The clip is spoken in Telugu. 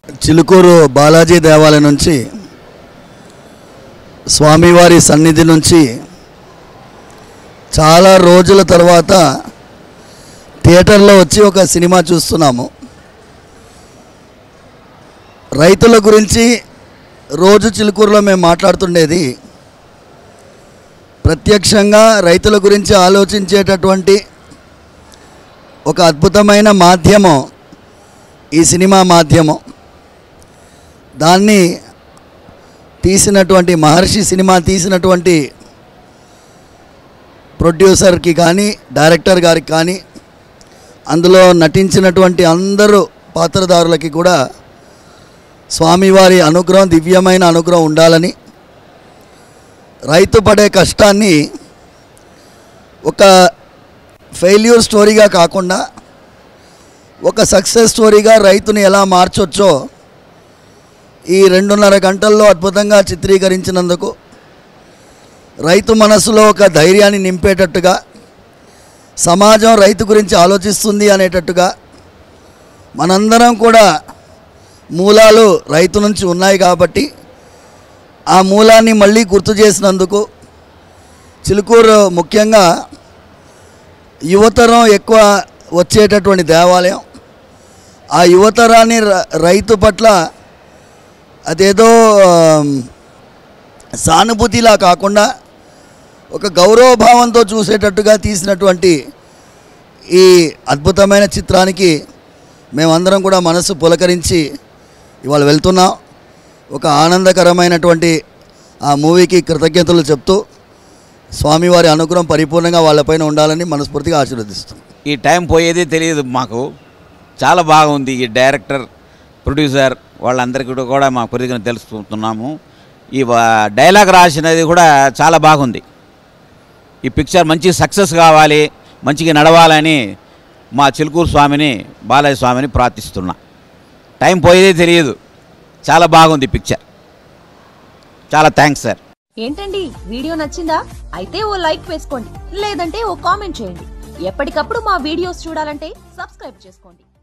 చిలుకూరు బాలాజీ దేవాలయం నుంచి స్వామివారి సన్నిధి నుంచి చాలా రోజుల తర్వాత థియేటర్లో వచ్చి ఒక సినిమా చూస్తున్నాము రైతుల గురించి రోజు చిలుకూరులో మేము మాట్లాడుతుండేది ప్రత్యక్షంగా రైతుల గురించి ఆలోచించేటటువంటి ఒక అద్భుతమైన మాధ్యమం ఈ సినిమా మాధ్యమం దాన్ని తీసినటువంటి మహర్షి సినిమా తీసినటువంటి ప్రొడ్యూసర్కి కానీ డైరెక్టర్ గారికి కానీ అందులో నటించినటువంటి అందరూ పాత్రదారులకి కూడా స్వామివారి అనుగ్రహం దివ్యమైన అనుగ్రహం ఉండాలని రైతు పడే కష్టాన్ని ఒక ఫెయిల్యూర్ స్టోరీగా కాకుండా ఒక సక్సెస్ స్టోరీగా రైతుని ఎలా మార్చొచ్చో ఈ రెండున్నర గంటల్లో అద్భుతంగా చిత్రీకరించినందుకు రైతు మనసులో ఒక ధైర్యాన్ని నింపేటట్టుగా సమాజం రైతు గురించి ఆలోచిస్తుంది అనేటట్టుగా మనందరం కూడా మూలాలు రైతు నుంచి ఉన్నాయి కాబట్టి ఆ మూలాన్ని మళ్ళీ గుర్తు చేసినందుకు చిలుకూరు ముఖ్యంగా యువతరం ఎక్కువ వచ్చేటటువంటి దేవాలయం ఆ యువతరాన్ని ర- రైతు పట్ల అదేదో ఆమ్, సానుభూతిలా కాకుండా ఒక గౌరవభావంతో చూసేటట్టుగా తీసినటువంటి ఈ అద్భుతమైన చిత్రానికి మేమందరం కూడా మనసు పులకరించి ఇవాళ వెళ్తున్నాం ఒక ఆనందకరమైనటువంటి ఆ మూవీకి కృతజ్ఞతలు చెప్తూ స్వామివారి అనుగ్రహం పరిపూర్ణంగా వాళ్ళపైన ఉండాలని మనస్ఫూర్తిగా ఆశీర్వదిస్తున్నాం ఈ టైం పోయేదే తెలియదు మాకు చాలా బాగుంది ఈ డైరెక్టర్ ప్రొడ్యూసర్ వాళ్ళందరికీ కూడా- కూడా మా కృతజ్ఞత తెలుసుకుంటున్నాము ఈ వా- డైలాగ్ రాసినది కూడా చాలా బాగుంది ఈ పిక్చర్ మంచి సక్సెస్ కావాలి మంచిగా నడవాలని మా చిలుకూరు స్వామిని బాలయ్య స్వామిని ప్రార్థిస్తున్నా టైం పోయేదే తెలియదు చాలా బాగుంది పిక్చర్ చాలా థ్యాంక్స్ సార్ ఏంటండి వీడియో నచ్చిందా అయితే ఓ లైక్ వేసుకోండి లేదంటే ఓ కామెంట్ చేయండి ఎప్పటికప్పుడు మా వీడియోస్ చూడాలంటే సబ్స్క్రైబ్ చేసుకోండి